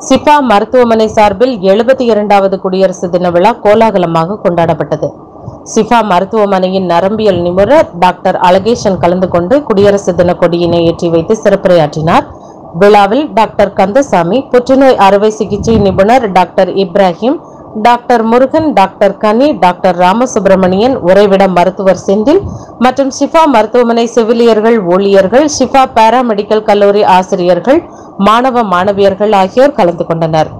சிஃபா மருத்துவமனை சார்பில் எழுபத்தி இரண்டாவது குடியரசு தின விழா கோலாகலமாக கொண்டாடப்பட்டது சிஃபா மருத்துவமனையின் நரம்பியல் நிபுணர் டாக்டர் அழகேசன் கலந்து கொண்டு குடியரசு தின கொடியினை ஏற்றி வைத்து சிறப்புரையாற்றினார் விழாவில் டாக்டர் கந்தசாமி புற்றுநோய் அறுவை சிகிச்சை நிபுணர் doctor Ibrahim doctor Murugan doctor Kani doctor Ramasubramanian உறைவிட மருத்துவர் செந்தில் மற்றும் ஷிஃபா மருத்துவமனை செவிலியர்கள் ஊழியர்கள் ஷிஃபா பாராமெடிக்கல் கல்லூரி ஆசிரியர்கள் மாணவ மாணவியர்கள் ஆகியோர் கலந்து கொண்டனர்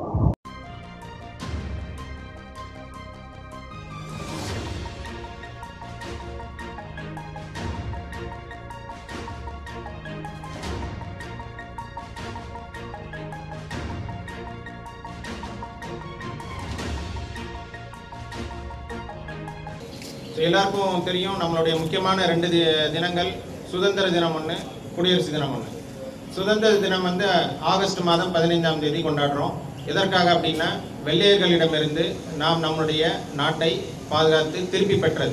ஸோ எல்லாருக்கும் தெரியும் நம்மளுடைய முக்கியமான ரெண்டு தி- தினங்கள் சுதந்திர தினம் ஒன்று குடியரசு தினம் ஒன்று சுதந்திர தினம் வந்து ஆகஸ்ட் மாதம் பதினைந்தாம் தேதி கொண்டாடுறோம் எதற்காக அப்படின்னா வெள்ளையர்களிடமிருந்து நாம் நம்மளுடைய நாட்டை பாதுகாத்து திருப்பி பெற்றது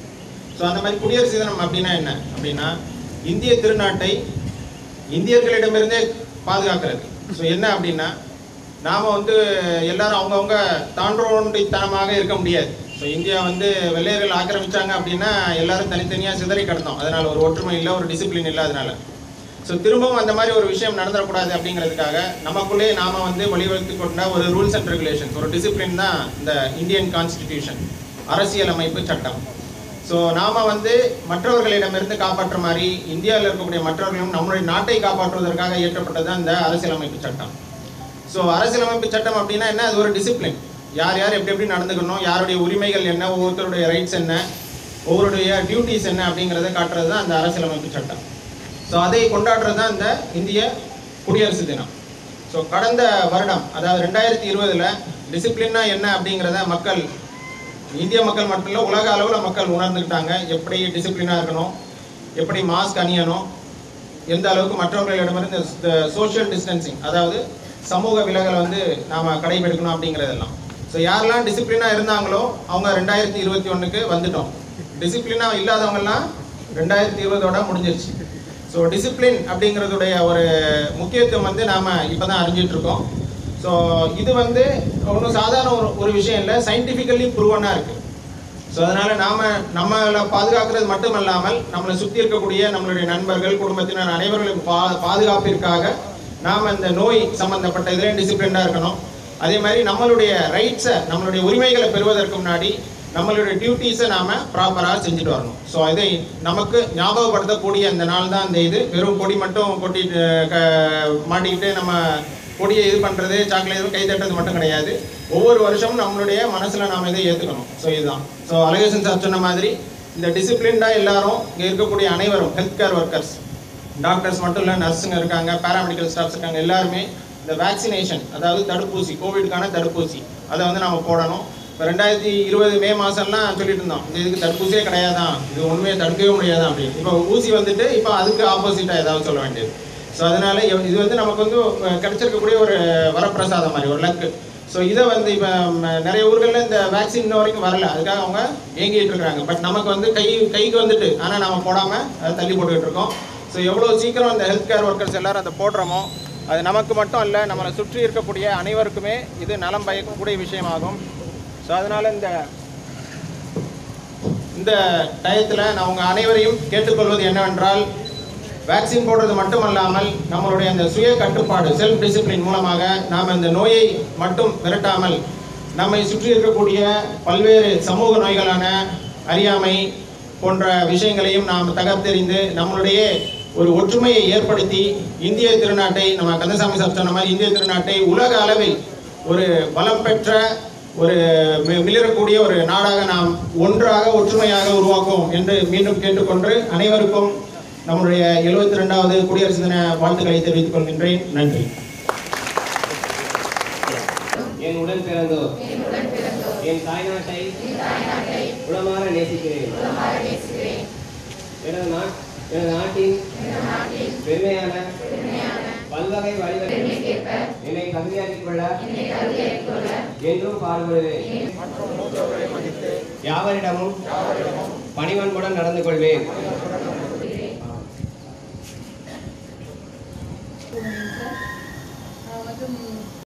ஸோ அந்த மாதிரி குடியரசு தினம் அப்படின்னா என்ன அப்படின்னா இந்திய திருநாட்டை இந்தியர்களிடமிருந்தே பாதுகாக்கிறது ஸோ என்ன அப்படின்னா நாம் வந்து எல்லாரும் அவங்கவுங்க தாண்டோண்டித்தனமாக இருக்க முடியாது ஸோ இந்தியா வந்து வெள்ளையர்கள் ஆக்கிரமிச்சாங்க அப்படின்னா எல்லாரும் தனித்தனியாக சிதறி கிடந்தோம் அதனால் ஒரு ஒற்றுமை இல்லை ஒரு டிசிப்ளின் இல்லை அதனால ஸோ திரும்பவும் அந்த மாதிரி ஒரு விஷயம் நடந்துடக்கூடாது அப்படிங்கிறதுக்காக நமக்குள்ளே நாம வந்து வழிவகுத்து கொண்ட ஒரு ரூல்ஸ் அண்ட் ரெகுலேஷன்ஸ் ஒரு டிசிப்ளின் தான் இந்த இந்தியன் கான்ஸ்டிடியூஷன் அரசியலமைப்பு சட்டம் ஸோ நாம வந்து மற்றவர்களிடமிருந்து காப்பாற்ற மாதிரி இந்தியாவில் இருக்கக்கூடிய மற்றவர்களும் நம்மளுடைய நாட்டை காப்பாற்றுவதற்காக இயற்றப்பட்டது தான் இந்த அரசியலமைப்பு சட்டம் ஸோ அரசியலமைப்பு சட்டம் அப்படின்னா என்ன அது ஒரு டிசிப்ளின் யார் யார் எப்படி எப்படி நடந்துக்கணும் யாருடைய உரிமைகள் என்ன ஒவ்வொருத்தருடைய ரைட்ஸ் என்ன ஒவ்வொருடைய டியூட்டிஸ் என்ன அப்படிங்கிறத காட்டுறது தான் அந்த அரசியலமைப்பு சட்டம் ஸோ அதை கொண்டாடுறது தான் இந்த இந்திய குடியரசு தினம் ஸோ கடந்த வருடம் அதாவது ரெண்டாயிரத்தி இருபதுல டிசிப்ளின்னா என்ன அப்படிங்கிறத மக்கள் இந்திய மக்கள் மட்டும் இல்லை உலக அளவில் மக்கள் உணர்ந்துக்கிட்டாங்க எப்படி டிசிப்ளினாக இருக்கணும் எப்படி மாஸ்க் அணியணும் எந்த அளவுக்கு மற்றவர்களிடமிருந்து இந்த சோஷியல் டிஸ்டன்சிங் அதாவது சமூக விலகலை வந்து நாம் கடைபிடிக்கணும் அப்படிங்கிறதெல்லாம் ஸோ யாரெல்லாம் டிசிப்ளினாக இருந்தாங்களோ அவங்க ரெண்டாயிரத்தி இருபத்தி ஒன்றுக்கு வந்துட்டோம் டிசிப்ளினாக இல்லாதவங்கெல்லாம் ரெண்டாயிரத்தி இருபதோட முடிஞ்சிருச்சு ஸோ டிசிப்ளின் அப்படிங்கிறதுடைய ஒரு முக்கியத்துவம் வந்து நாம் இப்போ தான் அறிஞ்சிட்டு இருக்கோம் ஸோ இது வந்து ஒன்றும் சாதாரண ஒரு ஒரு விஷயம் இல்லை சயின்டிஃபிக்கலி ப்ரூவனாக இருக்குது ஸோ அதனால நாம நம்மளை பாதுகாக்கிறது மட்டுமல்லாமல் நம்மளை சுற்றி இருக்கக்கூடிய நம்மளுடைய நண்பர்கள் குடும்பத்தினர் அனைவர்களுக்கு பா பாதுகாப்பிற்காக நாம் இந்த நோய் சம்பந்தப்பட்ட இதில் டிசிப்ளினாக இருக்கணும் அதே மாதிரி நம்மளுடைய ரைட்ஸை நம்மளுடைய உரிமைகளை பெறுவதற்கு முன்னாடி நம்மளுடைய டியூட்டிஸை நாம ப்ராப்பராக செஞ்சுட்டு வரணும் ஸோ இதை நமக்கு ஞாபகப்படுத்தக்கூடிய அந்த நாள் தான் இந்த இது வெறும் கொடி மட்டும் கொட்டிட்டு க மாட்டிக்கிட்டு நம்ம கொடியை இது பண்ணுறது சாக்லேட் கை தட்டுறது மட்டும் கிடையாது ஒவ்வொரு வருஷமும் நம்மளுடைய மனசில் நாம் இதை ஏற்றுக்கணும் ஸோ இதுதான் ஸோ அழகேசன் சார் சொன்ன மாதிரி இந்த டிசிப்ளின்டாக எல்லாரும் இங்கே இருக்கக்கூடிய அனைவரும் ஹெல்த் கேர் ஒர்க்கர்ஸ் டாக்டர்ஸ் மட்டும் இல்லை நர்ஸுங்க இருக்காங்க பேராமெடிக்கல் ஸ்டாஃப்ஸ் இருக்காங்க எல்லாருமே இந்த வேக்சினேஷன் அதாவது தடுப்பூசி கோவிட்கான தடுப்பூசி அதை வந்து நம்ம போடணும் இப்போ ரெண்டாயிரத்தி இருபது மே மாதம்லாம் சொல்லிட்டு இருந்தோம் இந்த இதுக்கு தடுப்பூசியே கிடையாதான் இது உண்மையை தடுக்கவே முடியாதான் அப்படின்னு இப்போ ஊசி வந்துட்டு இப்போ அதுக்கு ஆப்போசிட்டாக ஏதாவது சொல்ல வேண்டியது ஸோ அதனால இவ- இது வந்து நமக்கு வந்து அஹ், கிடைச்சிருக்கக்கூடிய ஒரு வரப்பிரசாதம் மாதிரி ஒரு லக்கு ஸோ இதை வந்து இப்போ நிறைய ஊர்களில் இந்த வேக்சின் இன்ன வரைக்கும் வரல அதுக்காக அவங்க ஏங்கிட்டு இருக்காங்க பட் நமக்கு வந்து கை கைக்கு வந்துட்டு ஆனால் நம்ம போடாமல் அதை தள்ளி போட்டுக்கிட்டு இருக்கோம் ஸோ எவ்வளோ சீக்கிரம் இந்த ஹெல்த் கேர் ஒர்க்கர்ஸ் எல்லாரும் அதை போடுறோமோ அது நமக்கு மட்டும் இல்லை நம்மளை சுற்றி இருக்கக்கூடிய அனைவருக்குமே இது நலம் பயக்கக்கூடிய விஷயமாகும் ஸோ அதனால் இந்த இந்த டயத்தில் நான் உங்கள் அனைவரையும் கேட்டுக்கொள்வது என்னவென்றால் வேக்சின் போடுறது மட்டுமல்லாமல் நம்மளுடைய அந்த சுய கட்டுப்பாடு செல்ஃப் டிசிப்ளின் மூலமாக நாம் இந்த நோயை மட்டும் விரட்டாமல் நம்மை சுற்றி இருக்கக்கூடிய பல்வேறு சமூக நோய்களான அறியாமை போன்ற விஷயங்களையும் நாம் தகர்த்தெறிந்து நம்மளுடைய ஒரு ஒற்றுமையை ஏற்படுத்தி இந்திய திருநாட்டை நம்ம கந்தசாமி சார் சொன்ன மாதிரி இந்திய திருநாட்டை உலக அளவில் ஒரு பலம் பெற்ற ஒரு மி- மிளிரக்கூடிய ஒரு நாடாக நாம் ஒன்றாக ஒற்றுமையாக உருவாக்குவோம் என்று மீண்டும் கேட்டுக்கொண்டு அனைவருக்கும் நம்முடைய எழுபத்தி ரெண்டாவது குடியரசு தின வாழ்த்துக்களை தெரிவித்துக் கொள்கின்றேன் நன்றி என் உடன் பிறந்தோர் என் தாய்நாட்டை உளமாற நேசிக்கிறேன் எனது நாட் எனது நாட்டின் பெருமையான பல்வகை வழிகளில் என்னை தகுதியாக்கிக் கொள்ள என்றும் பாடுபடுவேன் யாவரிடமும் பணிவன்புடன் நடந்து கொள்வேன் ஆஹ் மற்றும்